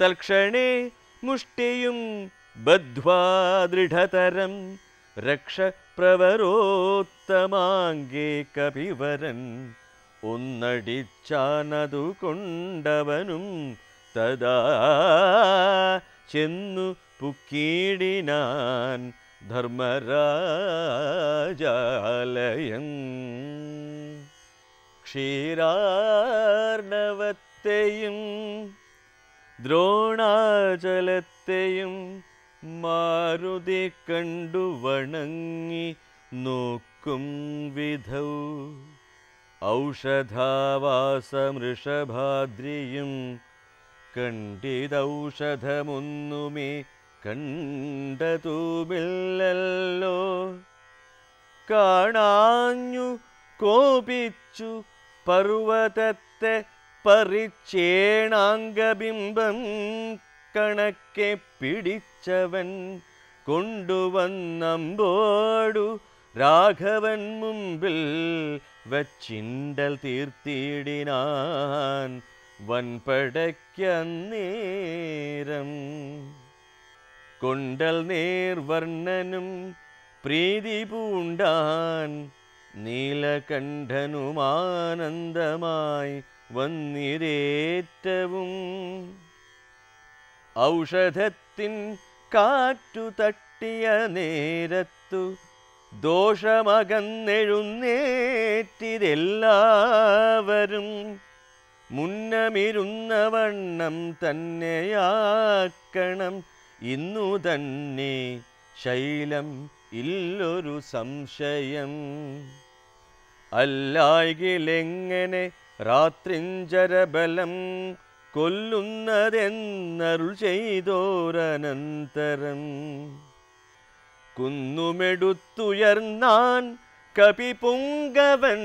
തൽക്ഷണേ മുഷ്ടിയും ബദ്ധ്വാ ദൃഢതരം രക്ഷ പ്രവരോത്തമാങ്കേ കപിവരൻ ഒന്നടിച്ചാനതു കൊണ്ടവനും തഥാ ചെന്നു പുക്കീടിനാൻ ധർമ്മരാജാലയം ക്ഷീരാർണവത്തെയും ദ്രോണാചലത്തെയും മാരുതി കണ്ടു വണങ്ങി നോക്കും വിധൗ ഔഷധാവാസമൃഷഭാദ്രിയും കണ്ടിതൗഷധമൊന്നുമേ കണ്ടതുമില്ലല്ലോ കാണാഞ്ഞു കോപിച്ചു പർവതത്തെ പരിച്ചേണാംഗബിംബം കണക്കെ പിടിച്ചവൻ കൊണ്ടുവന്നമ്പോടു രാഘവൻ മുമ്പിൽ വച്ചിണ്ടൽ തീർത്തിയിടിനാൻ വൻപടയ്ക്കന്നേരം കൊണ്ടൽ നേർവർണ്ണനും പ്രീതി പൂണ്ടാൻ നീലകണ്ഠനുമാനന്ദമായി വന്നിരേറ്റവും ഔഷധത്തിൻ കാറ്റു തട്ടിയ നേരത്തു ദോഷമകന്നെഴുന്നേറ്റിതെല്ലാവരും മുന്നമിരുന്ന വണ്ണം തന്നെയാക്കണം ഇന്നു തന്നെ ശൈലം ഇല്ലൊരു സംശയം അല്ലായിലെങ്ങനെ രാത്രിഞ്ചരബലം കൊല്ലുന്നതെന്നരുൾ ചെയ്തോരനന്തരം കുന്നുമെടുത്തുയർന്നാൻ കപിപുങ്കവൻ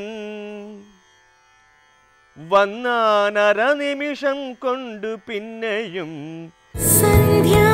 വന്നാനരനിമിഷം കൊണ്ടു പിന്നെയും സന്ധ്യാ